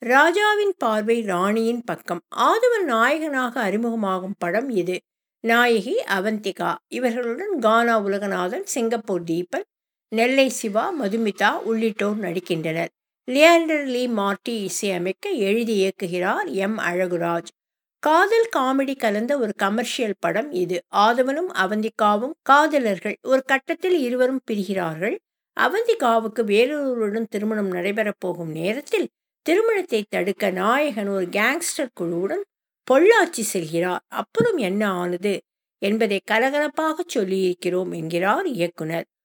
ராஜாவின் பார்வை ராணியின் பக்கம் ஆதவன் நாயகனாக அறிமுகமாகும் படம் இது நாயகி அவந்திகா இவர்களுடன் கானா உலகநாதன் சிங்கப்பூர் தீபன் நெல்லை சிவா மதுமிதா உள்ளிட்டோர் நடிக்கின்றனர் லியாண்டர் லீ மார்ட்டி இசையமைக்க எழுதி இயக்குகிறார் எம் அழகுராஜ் காதல் காமெடி கலந்த ஒரு கமர்ஷியல் படம் இது ஆதவனும் அவந்திகாவும் காதலர்கள் ஒரு கட்டத்தில் இருவரும் பிரிகிறார்கள் அவந்திகாவுக்கு வேறொருவருடன் திருமணம் நடைபெறப் போகும் நேரத்தில் திருமணத்தை தடுக்க நாயகன் ஒரு கேங்ஸ்டர் குழுவுடன் பொள்ளாச்சி செல்கிறார் அப்புறம் என்ன ஆனது என்பதை கலகலப்பாக சொல்லியிருக்கிறோம் என்கிறார் இயக்குனர்